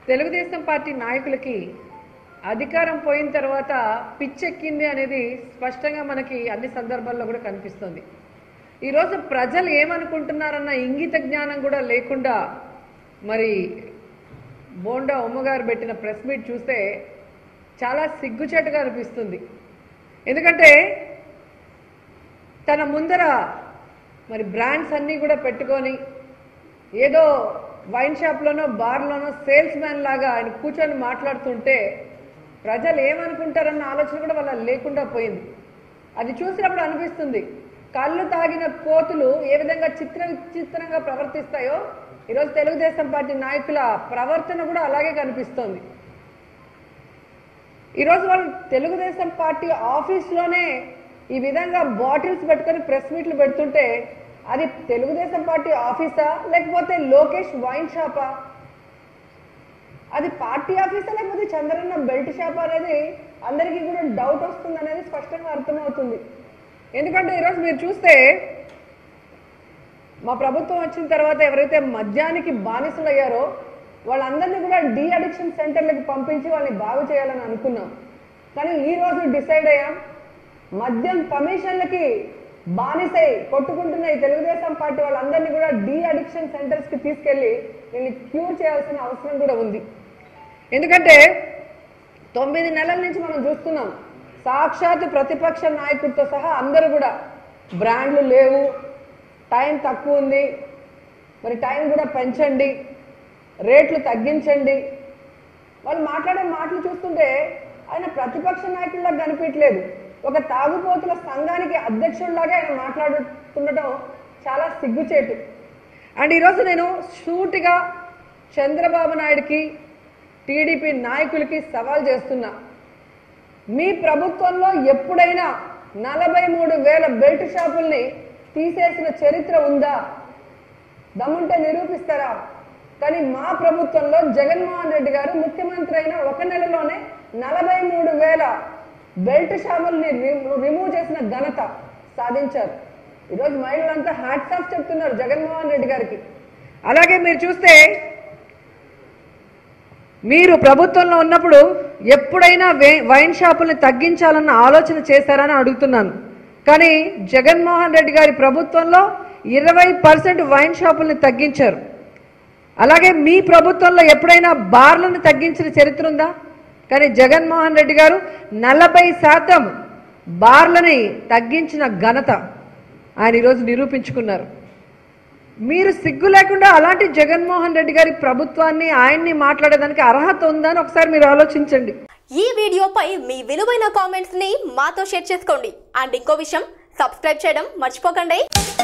Telugu Desam party నాయకులకి అధికారం పోయిన తర్వాత పిచ్చెక్కింది అనేది స్పష్టంగా మనకి అన్ని సందర్భాల్లో కూడా కనిపిస్తుంది ఈరోజు ప్రజలు ఏమనుకుంటున్నారన్న ఇంగిత జ్ఞానం కూడా లేకుండా మరి బోండా ఉమ్మగారు పెట్టిన ప్రెస్ మీట్ చూస్తే చాలా సిగ్గుచేటుగా అనిపిస్తుంది ఎందుకంటే తన ముందర మరి బ్రాండ్స్ అన్నీ కూడా పెట్టుకొని ఏదో వైన్ షాప్లోనో బార్లోనో సేల్స్ మ్యాన్ లాగా ఆయన కూర్చొని మాట్లాడుతుంటే ప్రజలు ఏమనుకుంటారన్న ఆలోచన కూడా వాళ్ళ లేకుండా పోయింది అది చూసినప్పుడు అనిపిస్తుంది కళ్ళు తాగిన కోతులు ఏ విధంగా చిత్ర విచిత్రంగా ప్రవర్తిస్తాయో ఈరోజు తెలుగుదేశం పార్టీ నాయకుల ప్రవర్తన కూడా అలాగే కనిపిస్తోంది ఈరోజు వాళ్ళు తెలుగుదేశం పార్టీ ఆఫీస్లోనే ఈ విధంగా బాటిల్స్ పెట్టుకొని ప్రెస్ మీట్లు పెడుతుంటే అది తెలుగుదేశం పార్టీ ఆఫీసా లేకపోతే లోకేష్ వైన్ షాపా అది పార్టీ ఆఫీసా లేకపోతే చంద్రన్న బెల్ట్ షాప్ అనేది అందరికీ కూడా డౌట్ వస్తుంది అనేది స్పష్టంగా అర్థమవుతుంది ఎందుకంటే ఈరోజు మీరు చూస్తే మా ప్రభుత్వం వచ్చిన తర్వాత ఎవరైతే మద్యానికి బానిసలు అయ్యారో వాళ్ళందరినీ కూడా డీ అడిక్షన్ సెంటర్లకు పంపించి వాళ్ళని బాగు చేయాలని అనుకున్నాం కానీ ఈ రోజు డిసైడ్ అయ్యాం మద్యం కమిషన్లకి బానిసై కొట్టుకుంటున్న ఈ తెలుగుదేశం పార్టీ వాళ్ళందరినీ కూడా డీ అడిక్షన్ సెంటర్స్ కి తీసుకెళ్లి వీళ్ళని క్యూర్ చేయాల్సిన అవసరం కూడా ఉంది ఎందుకంటే తొమ్మిది నెలల నుంచి మనం చూస్తున్నాం సాక్షాత్ ప్రతిపక్ష నాయకుడితో సహా అందరూ కూడా బ్రాండ్లు లేవు టైం తక్కువ ఉంది మరి టైం కూడా పెంచండి రేట్లు తగ్గించండి వాళ్ళు మాట్లాడే మాటలు చూస్తుంటే ఆయన ప్రతిపక్ష నాయకుల్లా కనిపించలేదు ఒక తాగుపోతుల సంఘానికి అధ్యక్షుడిలాగా ఆయన మాట్లాడుతుండటం చాలా సిగ్గుచేటు అండ్ ఈరోజు నేను షూటిగా చంద్రబాబు నాయుడుకి టీడీపీ నాయకులకి సవాల్ చేస్తున్నా మీ ప్రభుత్వంలో ఎప్పుడైనా నలభై మూడు వేల బెల్ట్ షాపుల్ని తీసేసిన చరిత్ర ఉందా దమ్ముంటే నిరూపిస్తారా కానీ మా ప్రభుత్వంలో జగన్మోహన్ రెడ్డి గారు ముఖ్యమంత్రి అయిన ఒక నెలలోనే నలభై మూడు వేల బెల్ట్ షాపుల్ని రిమూవ్ చేసిన ఘనత సాధించారు ఈరోజు మహిళలంతా హ్యాట్స్ ఆఫ్ చెప్తున్నారు జగన్మోహన్ రెడ్డి గారికి అలాగే మీరు చూస్తే మీరు ప్రభుత్వంలో ఉన్నప్పుడు ఎప్పుడైనా వే- వైన్ షాపుల్ని తగ్గించాలన్న ఆలోచన చేశారని అడుగుతున్నాను కానీ జగన్మోహన్ రెడ్డి గారి ప్రభుత్వంలో ఇరవై పర్సెంట్ వైన్ షాపుల్ని తగ్గించారు అలాగే మీ ప్రభుత్వంలో ఎప్పుడైనా బార్లను తగ్గించిన చరిత్ర ఉందా కానీ జగన్మోహన్ రెడ్డి గారు నలభై శాతం బార్లని తగ్గించిన ఘనత ఆయన ఈరోజు నిరూపించుకున్నారు మీరు సిగ్గు లేకుండా అలాంటి జగన్మోహన్ రెడ్డి గారి ప్రభుత్వాన్ని ఆయన్ని మాట్లాడేదానికి అర్హత ఉందా అని ఒకసారి మీరు ఆలోచించండి ఈ వీడియోపై మీ విలువైన కామెంట్స్ ని మాతో షేర్ చేసుకోండి అండ్ ఇంకో విషయం సబ్స్క్రైబ్ చేయడం మర్చిపోకండి